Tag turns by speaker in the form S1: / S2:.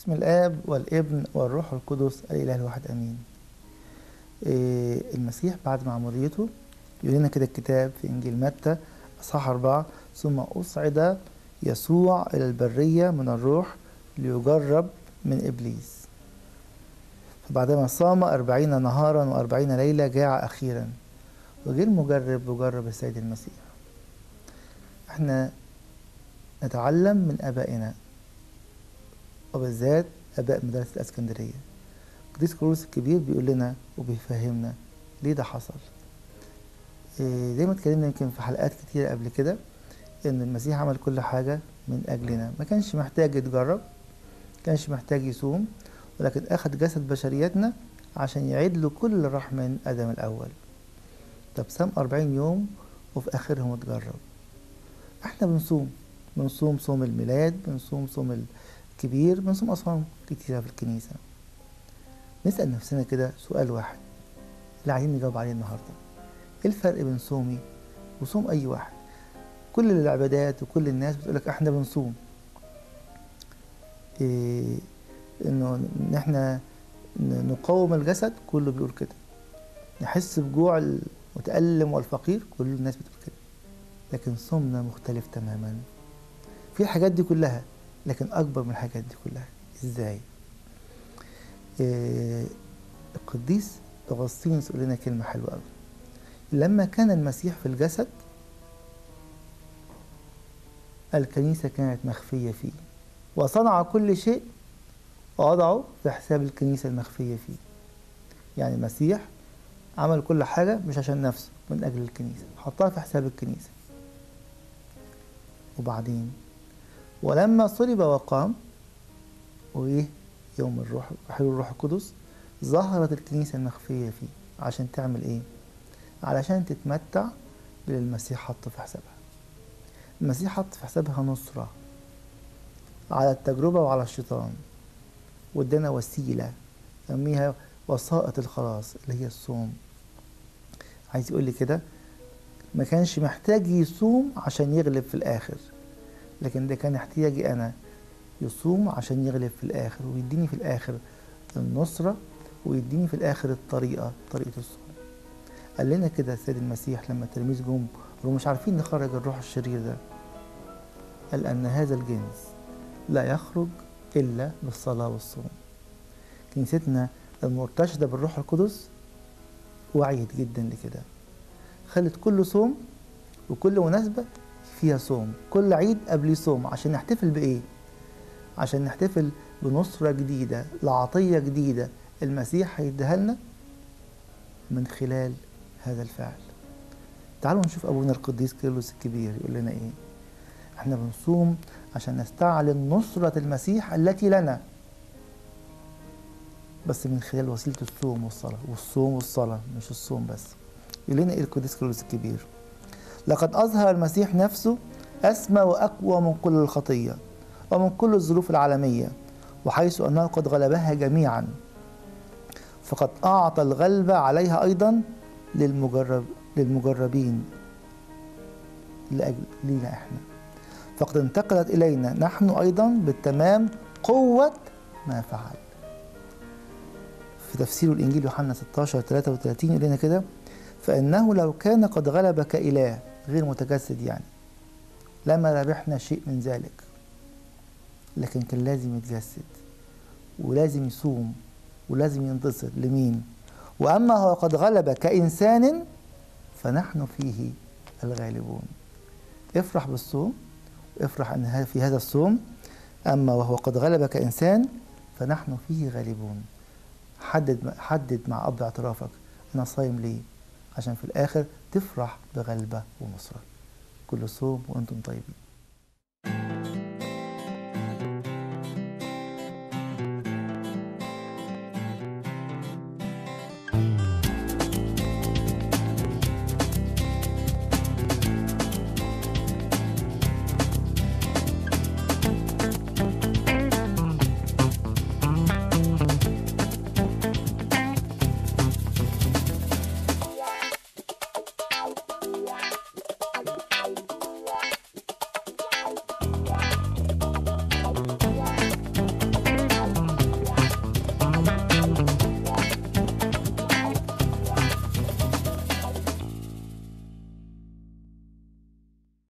S1: بسم الآب والابن والروح القدس الإله الواحد آمين إيه المسيح بعد معموديته يقول لنا كده الكتاب في إنجيل متى أصحاح أربعة ثم أصعد يسوع إلى البرية من الروح ليجرب من إبليس فبعدما صام أربعين نهارا وأربعين ليلة جاع أخيرا وجه المجرب وجرب السيد المسيح احنا نتعلم من آبائنا وبالذات آباء مدرسة الإسكندرية قديس كرولوس الكبير بيقول لنا وبيفهمنا ليه ده حصل إيه زي ما اتكلمنا يمكن في حلقات كتيرة قبل كده إن المسيح عمل كل حاجة من أجلنا ما كانش محتاج يتجرب ما كانش محتاج يصوم ولكن أخذ جسد بشريتنا عشان يعيد له كل اللي راح من آدم الأول طب صام أربعين يوم وفي آخرهم اتجرب احنا بنصوم بنصوم صوم الميلاد بنصوم صوم الكبير بنصوم أصوام كتيرة في الكنيسة نسأل نفسنا كده سؤال واحد اللي عايزين نجاوب عليه النهاردة ايه الفرق بين صومي وصوم أي واحد كل العبادات وكل الناس بتقولك احنا بنصوم إيه انه ان احنا نقاوم الجسد كله بيقول كده نحس بجوع المتألم والفقير كل الناس بتقول كده لكن صومنا مختلف تماما في الحاجات دي كلها لكن أكبر من الحاجات دي كلها إزاي؟ إيه القديس أغسطينوس يقول لنا كلمة حلوة أوي لما كان المسيح في الجسد الكنيسة كانت مخفية فيه وصنع كل شيء ووضعه في حساب الكنيسة المخفية فيه يعني المسيح عمل كل حاجة مش عشان نفسه من أجل الكنيسة حطها في حساب الكنيسة وبعدين ولما صلب وقام وإيه يوم الروح حلول الروح القدس ظهرت الكنيسة المخفية فيه عشان تعمل إيه؟ علشان تتمتع باللي المسيح حطه في حسابها المسيح حط في حسابها نصرة على التجربة وعلى الشيطان وادانا وسيلة سميها وسائط الخلاص اللي هي الصوم عايز يقول لي كده ما كانش محتاج يصوم عشان يغلب في الآخر لكن ده كان احتياجي أنا يصوم عشان يغلب في الآخر ويديني في الآخر النصرة ويديني في الآخر الطريقة طريقة الصوم قال لنا كده السيد المسيح لما التلاميذ جم ومش مش عارفين نخرج الروح الشرير ده قال أن هذا الجنس لا يخرج إلا بالصلاة والصوم كنيستنا المرتشدة بالروح القدس وعيت جدا لكده خلت كل صوم وكل مناسبة فيها صوم كل عيد قبل صوم عشان نحتفل بإيه؟ عشان نحتفل بنصرة جديدة لعطية جديدة المسيح هيديها لنا من خلال هذا الفعل تعالوا نشوف أبونا القديس كيرلس الكبير يقول لنا إيه احنا بنصوم عشان نستعلن نصرة المسيح التي لنا بس من خلال وسيلة الصوم والصلاة والصوم والصلاة مش الصوم بس يقول لنا إيه القديس كيرلس الكبير لقد أظهر المسيح نفسه أسمى وأقوى من كل الخطية ومن كل الظروف العالمية وحيث أنه قد غلبها جميعا فقد أعطى الغلبة عليها أيضا للمجرب للمجربين لأجل لينا إحنا فقد انتقلت إلينا نحن أيضا بالتمام قوة ما فعل في تفسير الإنجيل يوحنا 16 33 يقول لنا كده فإنه لو كان قد غلب كإله غير متجسد يعني لما ربحنا شيء من ذلك لكن كان لازم يتجسد ولازم يصوم ولازم ينتصر لمين وأما هو قد غلب كإنسان فنحن فيه الغالبون افرح بالصوم افرح أن في هذا الصوم أما وهو قد غلب كإنسان فنحن فيه غالبون حدد حدد مع أب اعترافك أنا صايم ليه عشان في الآخر تفرح بغلبة ونصرة كل صوم وأنتم طيبين